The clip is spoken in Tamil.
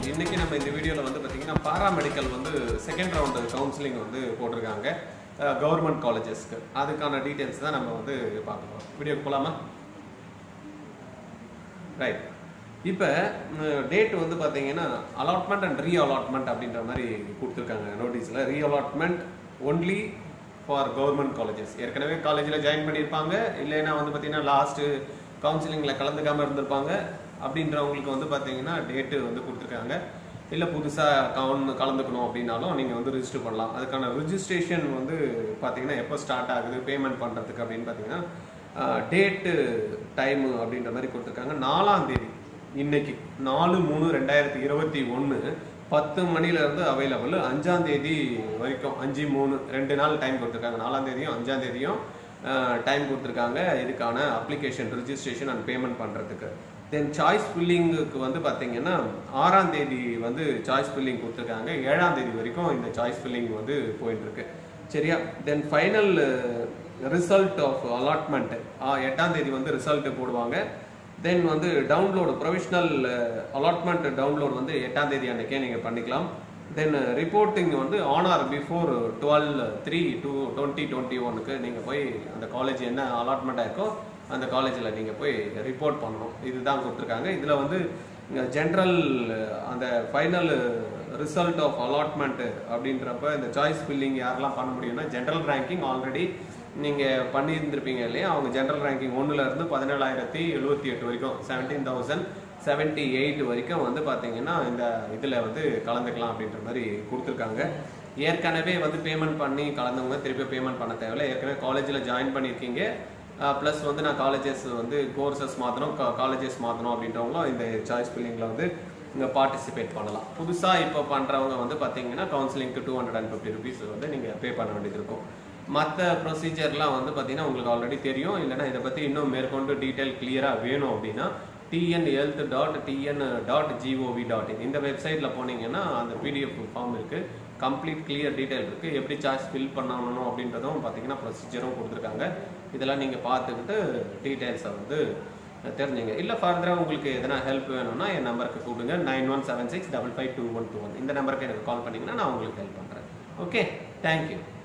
இன்னைக்கு நம்ம இந்த வீடியோவில் வந்து பார்த்தீங்கன்னா பாராமெடிக்கல் வந்து செகண்ட் ரவுண்டு கவுன்சிலிங் வந்து போட்டிருக்காங்க கவர்மெண்ட் காலேஜஸ்க்கு அதுக்கான டீட்டெயில்ஸ் தான் நம்ம வந்து பார்க்கலாம் வீடியோக்கு போகலாமா ரைட் இப்போ டேட் வந்து பார்த்தீங்கன்னா அலாட்மெண்ட் அண்ட் ரீ அலாட்மெண்ட் அப்படின்ற மாதிரி கொடுத்துருக்காங்க நோட்டீஸில் re allotment only for government colleges ஏற்கனவே காலேஜில் ஜாயின் பண்ணியிருப்பாங்க இல்லைன்னா வந்து பார்த்தீங்கன்னா லாஸ்ட்டு கவுன்சிலிங்கில் கலந்துக்காமல் இருந்திருப்பாங்க அப்படின்றவங்களுக்கு வந்து பார்த்தீங்கன்னா டேட்டு வந்து கொடுத்துருக்காங்க இல்லை புதுசாக கவுன் கலந்துக்கணும் அப்படின்னாலும் நீங்கள் வந்து ரிஜிஸ்டர் பண்ணலாம் அதுக்கான ரிஜிஸ்ட்ரேஷன் வந்து பார்த்தீங்கன்னா எப்போ ஸ்டார்ட் ஆகுது பேமெண்ட் பண்ணுறதுக்கு அப்படின்னு பார்த்தீங்கன்னா டேட்டு டைமு அப்படின்ற மாதிரி கொடுத்துருக்காங்க நாலாம் தேதி இன்னைக்கு நாலு மூணு ரெண்டாயிரத்தி இருபத்தி ஒன்று பத்து மணிலேருந்து அவைலபிள் அஞ்சாம் தேதி வரைக்கும் அஞ்சு மூணு ரெண்டு நாள் டைம் கொடுத்துருக்காங்க நாலாம் தேதியும் அஞ்சாம் தேதியும் டைம் கொடுத்துருக்காங்க இதுக்கான அப்ளிகேஷன் ரிஜிஸ்ட்ரேஷன் அண்ட் பேமெண்ட் பண்ணுறதுக்கு தென் சாய்ஸ் ஃபில்லிங்குக்கு வந்து பார்த்தீங்கன்னா ஆறாம் தேதி வந்து சாய்ஸ் ஃபில்லிங் கொடுத்துருக்காங்க ஏழாம் தேதி வரைக்கும் இந்த சாய்ஸ் ஃபில்லிங் வந்து போயிட்டு இருக்கு சரியா then final result of allotment எட்டாம் தேதி வந்து ரிசல்ட் போடுவாங்க தென் வந்து டவுன்லோடு ப்ரொவிஷனல் அலாட்மெண்ட் டவுன்லோட் வந்து எட்டாம் தேதி அன்னைக்கே நீங்கள் பண்ணிக்கலாம் தென் ரிப்போர்ட்டிங் வந்து on or before twelve three two twenty twenty ஒனுக்கு நீங்கள் போய் அந்த காலேஜ் என்ன அலாட்மெண்ட் ஆயிருக்கோ அந்த காலேஜில் நீங்கள் போய் ரிப்போர்ட் பண்ணணும் இதுதான் கொடுத்துருக்காங்க இதில் வந்து ஜென்ரல் அந்த ஃபைனல் ரிசல்ட் ஆஃப் அலாட்மெண்ட் அப்படின்றப்ப இந்த சாய்ஸ் ஃபில்லிங் யாரெல்லாம் பண்ண முடியும்னா ஜென்ரல் ரேங்கிங் ஆல்ரெடி நீங்கள் பண்ணியிருந்திருப்பீங்க இல்லையா அவங்க ஜென்ரல் ரேங்கிங் ஒன்றுல இருந்து பதினேழாயிரத்தி எழுபத்தி எட்டு வரைக்கும் செவன்டீன் தௌசண்ட் செவன்ட்டி எயிட் வரைக்கும் வந்து பார்த்தீங்கன்னா இந்த இதில் வந்து கலந்துக்கலாம் அப்படின்ற மாதிரி கொடுத்துருக்காங்க ஏற்கனவே வந்து பேமெண்ட் பண்ணி கலந்தவங்க திருப்பி பேமெண்ட் பண்ண தேவையில்ல ஏற்கனவே காலேஜில் ஜாயின் பண்ணியிருக்கீங்க ப்ளஸ் வந்து நான் காலேஜஸ் வந்து கோர்சஸ் மாற்றணும் காலேஜஸ் மாற்றணும் அப்படின்றவங்களும் இந்த சாய்ஸ் ஃபில்லிங்கில் வந்து இங்கே பார்ட்டிசிபேட் பண்ணலாம் புதுசாக இப்போ பண்ணுறவங்க வந்து பார்த்தீங்கன்னா கவுன்சிலிங்க்கு two hundred and fifty rupees வந்து நீங்கள் பே பண்ண வேண்டியது இருக்கும் மற்ற ப்ரொசீஜர்லாம் வந்து பார்த்தீங்கன்னா உங்களுக்கு ஆல்ரெடி தெரியும் இல்லைனா இதை பற்றி இன்னும் மேற்கொண்டு டீட்டெயில் கிளியராக வேணும் அப்படின்னா TN health dot TN dot GOV dot in இந்த வெப்சைட்டில் போனீங்கன்னா அந்த பிடிஎஃப் ஃபார்ம் இருக்குது கம்ப்ளீட் கிளியர் டீட்டெயில் இருக்குது எப்படி சார்ஜ் ஃபில் பண்ணணும் அப்படின்றதும் பார்த்தீங்கன்னா ப்ரொசீஜரும் கொடுத்துருக்காங்க இதெல்லாம் நீங்கள் பார்த்துக்கிட்டு டீட்டெயில்ஸை வந்து தெரிஞ்சுங்க இல்லை ஃபர்தராக உங்களுக்கு எதனா ஹெல்ப் வேணும்னா என் நம்பருக்கு கூப்பிடுங்க nine one seven six double five two one two one இந்த நம்பருக்கு எனக்கு கால் பண்ணிங்கன்னா நான் உங்களுக்கு ஹெல்ப் பண்ணுறேன் ஓகே தேங்க்யூ